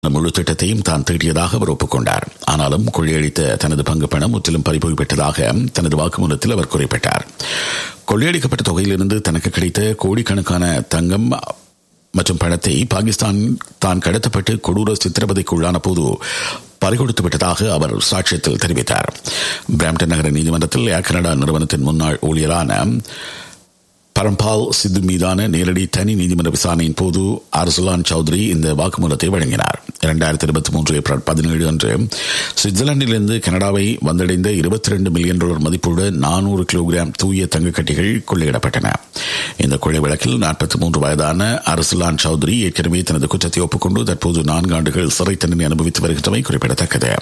முழு திட்டத்தையும் தான் தீட்டியதாக அவர் ஒப்புக்கொண்டார் ஆனாலும் கொள்ளையடித்த தனது பங்கு பணம் முற்றிலும் பறிபோய்விட்டதாக தனது வாக்குமூலத்தில் அவர் குறிப்பிட்டார் கொள்ளையடிக்கப்பட்ட தொகையிலிருந்து தனக்கு கிடைத்த கோடிக்கணக்கான தங்கம் மற்றும் பணத்தை பாகிஸ்தான் தான் கடத்தப்பட்டு கொடூர சித்திரவதைக்குள்ளான போது பறிகொடுத்து விட்டதாக அவர் சாட்சியத்தில் தெரிவித்தார் பிராம்டன் நகர நீதிமன்றத்தில் ஏர் கனடா நிறுவனத்தின் முன்னாள் ஊழியரான பரம்பால் சித்து மீதான நேரடி தனி நீதிமன்ற விசாரணையின் போது அர்சுலான் சௌத்ரி இந்த வாக்குமூலத்தை வழங்கினார் இரண்டாயிரத்தி இருபத்தி மூன்று ஏப்ரல் பதினேழு அன்று சுவிட்சர்லாந்திலிருந்து கனடாவை வந்தடைந்த இருபத்தி ரெண்டு மில்லியன் டாலர் மதிப்புள்ள நானூறு கிலோகிராம் தூய தங்கக்கட்டிகள் கொள்ளையிடப்பட்டன இந்த கொள்ளை வழக்கில் நாற்பத்தி மூன்று வயதான அர்சுலான் சௌத்ரி ஏற்கனவே தனது குற்றத்தை ஒப்புக்கொண்டு தற்போது நான்கு ஆண்டுகள் சிறை தண்டனை அனுபவித்து வருகின்றமை குறிப்பிடத்தக்கது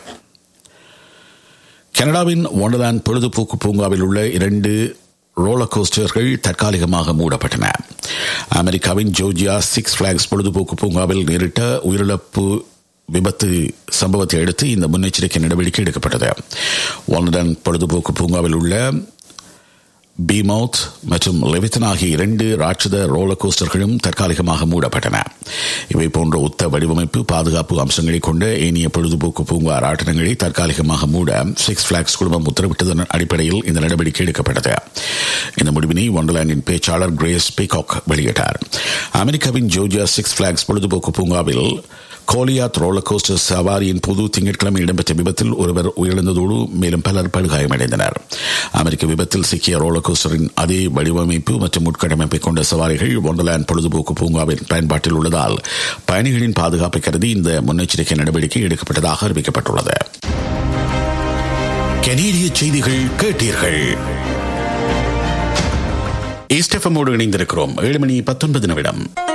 கனடாவின் ஒண்டர்லாந்து பொழுதுபோக்கு பூங்காவில் உள்ள இரண்டு ரோலர் கோஸ்டர்கள் தற்காலிகமாக மூடப்பட்டன அமெரிக்காவின் ஜோர்ஜியா சிக்ஸ் பிளாக்ஸ் பொழுதுபோக்கு பூங்காவில் நேரிட்ட உயிரிழப்பு விபத்து சம்பவத்தை அடுத்து இந்த முன்னெச்சரிக்கை நடவடிக்கை எடுக்கப்பட்டது ஒன்டன் பொழுதுபோக்கு பூங்காவில் உள்ள பீமவுத் மற்றும் லெவித்தன் ஆகிய இரண்டு ராட்சத ரோலர் கோஸ்டர்களும் தற்காலிகமாக மூடப்பட்டன இவை போன்ற ஒத்த வடிவமைப்பு பாதுகாப்பு அம்சங்களை கொண்ட ஏனைய பொழுதுபோக்கு பூங்கா ராட்டனங்களை தற்காலிகமாக மூட சிக்ஸ் பிளாக்ஸ் குழுமம் உத்தரவிட்டதன் அடிப்படையில் இந்த நடவடிக்கை எடுக்கப்பட்டது இந்த முடிவினை ஒண்டர்லாண்டின் பேச்சாளர் கிரேஸ் பீகாக் வெளியிட்டார் அமெரிக்காவின் ஜோர்ஜியா சிக்ஸ் பிளாக்ஸ் பொழுதுபோக்கு பூங்காவில் கோலியாத் ரோலர் கோஸ்டர் சவாரியின் பொது திங்கட்கிழமை இடம்பெற்ற விபத்தில் ஒருவர் உயிரிழந்ததோடு மேலும் பலர் படுகாயமடைந்தனர் அமெரிக்க விபத்தில் சிக்கிய ரோலர் கோஸ்டரின் அதே வடிவமைப்பு மற்றும் உட்கட்டமைப்பை கொண்ட சவாரிகள் ஒண்டர்லாந்து பொழுதுபோக்கு பூங்காவின் பயன்பாட்டில் உள்ளதால் பயணிகளின் பாதுகாப்பை கருதி இந்த முன்னெச்சரிக்கை நடவடிக்கை எடுக்கப்பட்டதாக அறிவிக்கப்பட்டுள்ளது கனேடிய செய்திகள் கேட்டீர்கள் ஈஸ்டெஃபமோடு இணைந்திருக்கிறோம் ஏழு மணி பத்தொன்பது நிமிடம்